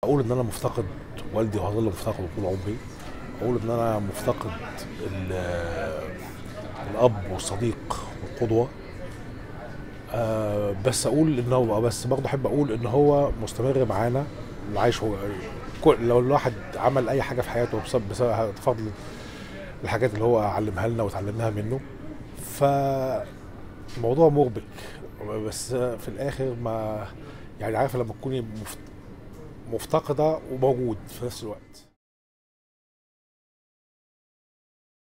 اقول ان انا مفتقد والدي وهظل مفتقده طول عمري اقول ان انا مفتقد ال- الاب والصديق والقدوه آه، بس اقول ان هو بس برضه احب اقول ان هو مستمر معانا عايش هو كل لو الواحد عمل اي حاجه في حياته بسبب بسبب فضل الحاجات اللي هو علمها لنا وتعلمناها منه فموضوع مربك بس في الاخر ما يعني عارفه لما تكوني مفت- مفتقده وموجود في نفس الوقت